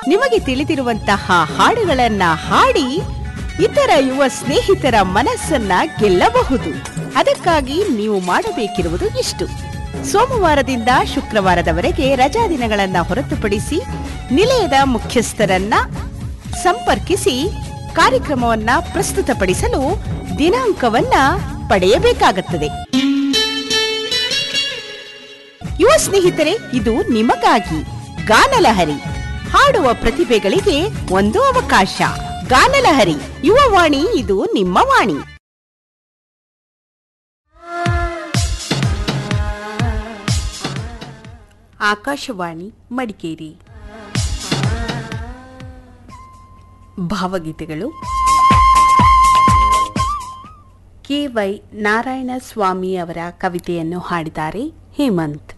ನಿಮಗೆ ತಿಳಿದಿರುವಂತಹ ಹಾಡುಗಳನ್ನ ಹಾಡಿ ಇತರ ಯುವ ಸ್ನೇಹಿತರ ಮನಸ್ಸನ್ನ ಗೆಲ್ಲಬಹುದು ಅದಕ್ಕಾಗಿ ನೀವು ಮಾಡಬೇಕಿರುವುದು ಇಷ್ಟು ಸೋಮವಾರದಿಂದ ಶುಕ್ರವಾರದವರೆಗೆ ರಜಾ ದಿನಗಳನ್ನ ಹೊರತುಪಡಿಸಿ ನಿಲಯದ ಮುಖ್ಯಸ್ಥರನ್ನ ಸಂಪರ್ಕಿಸಿ ಕಾರ್ಯಕ್ರಮವನ್ನ ಪ್ರಸ್ತುತಪಡಿಸಲು ದಿನಾಂಕವನ್ನ ಪಡೆಯಬೇಕಾಗುತ್ತದೆ ಯುವ ಸ್ನೇಹಿತರೆ ಇದು ನಿಮಗಾಗಿ ಗಾನಲಹರಿ ಹಾಡುವ ಪ್ರತಿಭೆಗಳಿಗೆ ಒಂದು ಅವಕಾಶ ಗಾನಲಹರಿ ಯುವವಾಣಿ ಇದು ನಿಮ್ಮ ವಾಣಿ ಆಕಾಶವಾಣಿ ಮಡಿಕೇರಿ ಭಾವಗೀತೆಗಳು ಕೆ ವೈ ನಾರಾಯಣ ಸ್ವಾಮಿ ಅವರ ಕವಿತೆಯನ್ನು ಹಾಡಿದ್ದಾರೆ ಹೇಮಂತ್